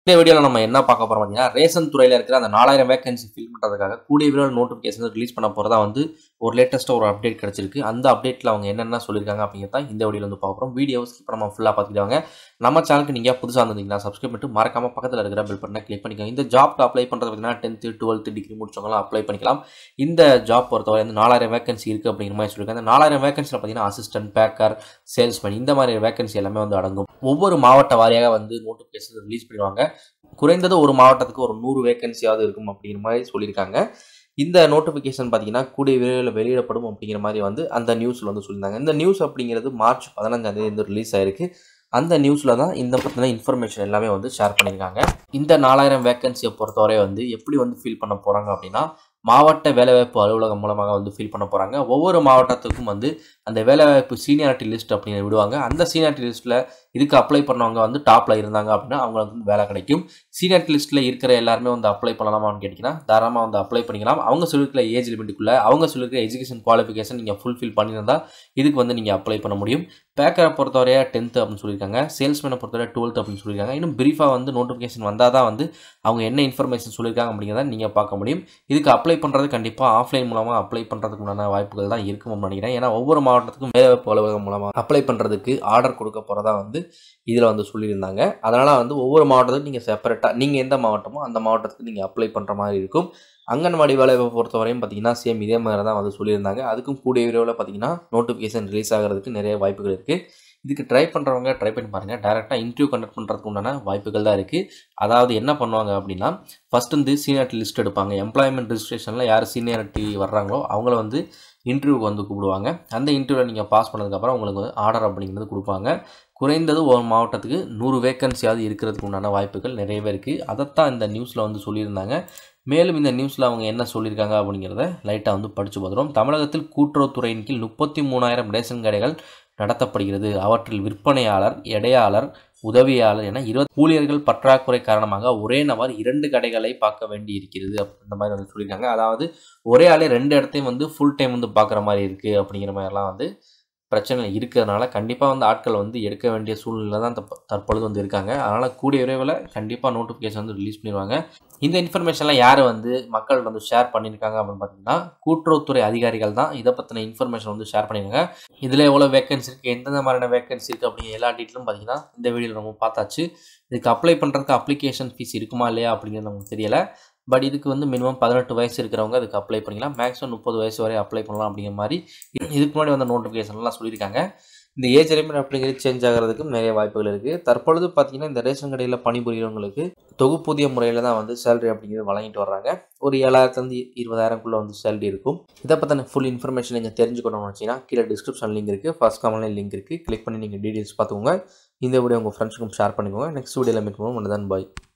இந்த வீடியோவில் நம்ம என்ன பார்க்க போறோம் பார்த்தீங்கன்னா ரேஷன் துறையில் இருக்கிற அந்த நாலாயிரம் வேகன்சி ஃபில் பண்ணுறதுக்காக கூடிய விரைவில் நோட்டிஃபிகேஷன் ரிலீஸ் பண்ண போகிறதா வந்து ஒரு லேட்டஸ்ட்டாக ஒரு அப்டேட் கிடச்சிருக்கு அந்த அப்டேட்டில் அவங்க என்னென்ன சொல்லியிருக்காங்க அப்படிங்கிறத இந்த வீடியோவில் வந்து பார்க்க போகிறோம் வீடியோ ஸ்கிப் நம்ம ஃபுல்லாக பார்த்துக்கிட்டாங்க நம்ம சேனலுக்கு நீங்கள் புதுசாக இருந்தீங்கன்னா சப்ஸ்கிரைப் பண்ணிட்டு மறக்காம பக்கத்தில் இருக்கிற பெல் பட்டனை கிளிக் பண்ணிக்கோங்க இந்த ஜாப்க்கு அப்ளை பண்ணுறது பார்த்தீங்கன்னா டென்த்து டுவெல்த்து டிகிரி முடிச்சவங்களாம் அப்ளை பண்ணிக்கலாம் இந்த ஜாப் பொறுத்தவரை வந்து நாலாயிரம் வேகன்சி இருக்குது அப்படிங்கிற மாதிரி சொல்லியிருக்காங்க அந்த நாலாயிரம் வேகன்சியில் பார்த்தீங்கன்னா அசிஸ்டன்ட் பேக்கர் சேல்ஸ்மேன் இந்த மாதிரி வேகன்சி எல்லாமே வந்து அடங்கும் ஒவ்வொரு மாவட்ட வாரியாக வந்து நோட்டிஃபிகேஷன் ரிலீஸ் பண்ணிடுவாங்க குறைந்தது ஒரு மாவட்டத்துக்கு ஒரு நூறு வேகன்சியாவது இருக்கும் அப்படிங்கிற மாதிரி சொல்லியிருக்காங்க இந்த நோட்டிஃபிகேஷன் பார்த்தீங்கன்னா கூடிய விரைவில் வெளியிடப்படும் அப்படிங்கிற மாதிரி வந்து அந்த நியூஸில் வந்து சொல்லியிருந்தாங்க இந்த நியூஸ் அப்படிங்கிறது மார்ச் பதினஞ்சாம் தேதி வந்து ரிலீஸ் ஆயிருக்கு அந்த நியூஸில் தான் இந்த பற்றின இன்ஃபர்மேஷன் எல்லாமே வந்து ஷேர் பண்ணியிருக்காங்க இந்த நாலாயிரம் வேகன்சியை பொறுத்தவரை வந்து எப்படி வந்து ஃபில் பண்ண போகிறாங்க அப்படின்னா மாவட்ட வேலைவாய்ப்பு அலுவலகம் மூலமாக வந்து ஃபில் பண்ண போகிறாங்க ஒவ்வொரு மாவட்டத்துக்கும் வந்து அந்த வேலைவாய்ப்பு சீனியாரிட்டி லிஸ்ட் அப்படின்னு விடுவாங்க அந்த சீனியாரிட்டி லிஸ்ட்டில் இதுக்கு அப்ளை பண்ணவங்க வந்து டாப்பில் இருந்தாங்க அப்படின்னா அவங்களுக்கு வந்து வேலை கிடைக்கும் சீனியாரிட்டி லிஸ்ட்டில் இருக்கிற எல்லாருமே வந்து அப்ளை பண்ணலாமான்னு கேட்டிங்கன்னா தாராளமாக வந்து அப்ளை பண்ணிக்கலாம் அவங்க சொல்லியிருக்கிற ஏஜ் லிமிட்டுக்குள்ளே அவங்க சொல்லியிருக்கிற எஜுகேஷன் குவாலிஃபிகேஷன் நீங்கள் ஃபுல்ஃபில் பண்ணியிருந்தால் இதுக்கு வந்து நீங்கள் அப்ளை பண்ண முடியும் பேக்கரை பொறுத்தவரையா டென்த்து அப்படின்னு சொல்லியிருக்காங்க சேல்ஸ்மேனை பொறுத்தவரை டுவெல்த் அப்படின்னு சொல்லியிருக்காங்க இன்னும் பிரீஃபாக வந்து நோட்டிஃபிகேஷன் வந்தால் தான் வந்து அவங்க என்ன இன்ஃபர்மேஷன் சொல்லியிருக்காங்க அப்படிங்கிறத நீங்கள் பார்க்க முடியும் இதுக்கு அப்ளை பண்ணுறது கண்டிப்பாக ஆஃப்லைன் மூலமாக அப்ளை பண்ணுறதுக்கு உண்டான வாய்ப்புகள் தான் இருக்கும்னு நினைக்கிறேன் ஏன்னா ஒவ்வொரு மாவட்டத்துக்கும் வேலைவாய்ப்பு அலுவலகம் மூலமாக அப்ளை பண்ணுறதுக்கு ஆர்டர் கொடுக்க போகிறதா வந்து இதில் வந்து சொல்லியிருந்தாங்க அதனால் வந்து ஒவ்வொரு மாவட்டத்துக்கும் நீங்கள் செப்பரேட்டாக நீங்கள் எந்த மாவட்டமோ அந்த மாவட்டத்துக்கு நீங்கள் அப்ளை பண்ணுற மாதிரி இருக்கும் அங்கன்வாடி வேலையை பொறுத்தவரையும் பார்த்தீங்கன்னா சேம் இதே மாதிரி தான் வந்து சொல்லியிருந்தாங்க அதுக்கும் கூடிய விரைவில் பார்த்தீங்கன்னா நோட்டிஃபிகேஷன் ரிலீஸ் ஆகிறதுக்கு நிறைய வாய்ப்புகள் இருக்குது இதுக்கு ட்ரை பண்ணுறவங்க ட்ரை பண்ணி பாருங்கள் டேரெக்டாக இன்டர்வியூ கண்டக்ட் பண்ணுறதுக்கு உண்டான வாய்ப்புகள் தான் இருக்குது அதாவது என்ன பண்ணுவாங்க அப்படின்னா ஃபஸ்ட் வந்து சீனியாரிட்டி லிஸ்ட் எடுப்பாங்க எம்ப்ளாய்மெண்ட் ரிஜிஸ்ட்ரேஷனில் யார் சீனியாரிட்டி வர்றாங்களோ அவங்கள வந்து இன்டர்வியூக்கு வந்து கூப்பிடுவாங்க அந்த இன்டர்வியூவில் நீங்கள் பாஸ் பண்ணதுக்கப்புறம் உங்களுக்கு வந்து ஆர்டர் அப்படிங்கிறது கொடுப்பாங்க குறைந்தது ஒரு மாவட்டத்துக்கு நூறு வேக்கன்சியாவது இருக்கிறதுக்கு உண்டான வாய்ப்புகள் நிறையவே இருக்குது அதைத்தான் இந்த நியூஸில் வந்து சொல்லியிருந்தாங்க மேலும் இந்த நியூஸில் அவங்க என்ன சொல்லியிருக்காங்க அப்படிங்கிறத லைட்டாக வந்து படித்து பார்த்துருவோம் தமிழகத்தில் கூட்டுறவுத்துறையின் கீழ் முப்பத்தி மூணாயிரம் ரேஷன் கடைகள் நடத்தப்படுகிறது அவற்றில் விற்பனையாளர் எடையாளர் உதவியாளர் என இருபது ஊழியர்கள் பற்றாக்குறை காரணமாக ஒரே நபர் இரண்டு கடைகளை பார்க்க வேண்டி இருக்கிறது அந்த மாதிரி வந்து சொல்லியிருக்காங்க அதாவது ஒரே ஆளே ரெண்டு இடத்தையும் வந்து ஃபுல் டைம் வந்து பார்க்குற மாதிரி இருக்குது அப்படிங்கிற மாதிரிலாம் வந்து பிரச்சனை இருக்கிறதுனால கண்டிப்பாக வந்து ஆட்கள் வந்து எடுக்க வேண்டிய சூழ்நிலை தான் தப்ப- தற்பொழுது வந்து இருக்காங்க அதனால் கூடிய விரைவில் கண்டிப்பாக நோட்டிஃபிகேஷன் வந்து ரிலீஸ் பண்ணிடுவாங்க இந்த இன்ஃபர்மேஷன்லாம் யார் வந்து மக்கள் வந்து ஷேர் பண்ணியிருக்காங்க அப்படின்னு பார்த்தீங்கன்னா கூட்டுறவுத்துறை அதிகாரிகள் தான் இதை பற்றின இன்ஃபர்மேஷன் வந்து ஷேர் பண்ணியிருக்காங்க இதில் எவ்வளோ வேகன்சி இருக்குது எந்தெந்த மாதிரியான வேகன்சி இருக்குது அப்படிங்கிற எல்லா டீட்டெயிலும் பார்த்தீங்கன்னா இந்த வீடியோவில் நம்ம பார்த்தாச்சு இதுக்கு அப்ளை பண்ணுறதுக்கு அப்ளிகேஷன் ஃபீஸ் இருக்குமா இல்லையா அப்படிங்கிறது நமக்கு தெரியலை பட் இதுக்கு வந்து மினிமம் பதினெட்டு வயசு இருக்கிறவங்க அதுக்கு அப்ளை பண்ணிக்கலாம் மேக்ஸிமம் முப்பது வயசு வரை அப்ளை பண்ணலாம் அப்படிங்கிற மாதிரி இதுக்கு முன்னாடி வந்த நோட்டிஃபிகேஷன்லாம் சொல்லியிருக்காங்க இந்த ஏஜ் லிமிட் அப்படிங்கிறது சேஞ்ச் ஆகிறதுக்கும் நிறைய வாய்ப்புகள் இருக்குது தற்பொழுது பார்த்தீங்கன்னா இந்த ரேஷன் கடையில் பணிபுரியவங்களுக்கு தொகுப்பூதிய முறையில் தான் வந்து சேலரி அப்படிங்கிறது வழங்கிட்டு வர்றாங்க ஒரு ஏழாயிரத்துலேருந்து இருபதாயிரம்குள்ளே வந்து சேலரி இருக்கும் இதை பற்றின ஃபுல் இன்ஃபர்மேஷன் நீங்கள் தெரிஞ்சுக்கணும்னு வச்சிங்கன்னா கீழே டிஸ்கிரிப்ஷன் லிங்க் இருக்குது ஃபர்ஸ்ட் கமெண்ட்ல லிங்க் இருக்குது கிளிக் பண்ணி நீங்கள் டீட்டெயில்ஸ் பார்த்துக்கோங்க இந்த வீடியோ உங்கள் ஃப்ரெண்ட்ஸுக்கும் ஷேர் பண்ணிக்கோங்க நெக்ஸ்ட் வீடியோவில் மீட் பண்ணுவோம் தான் பாய்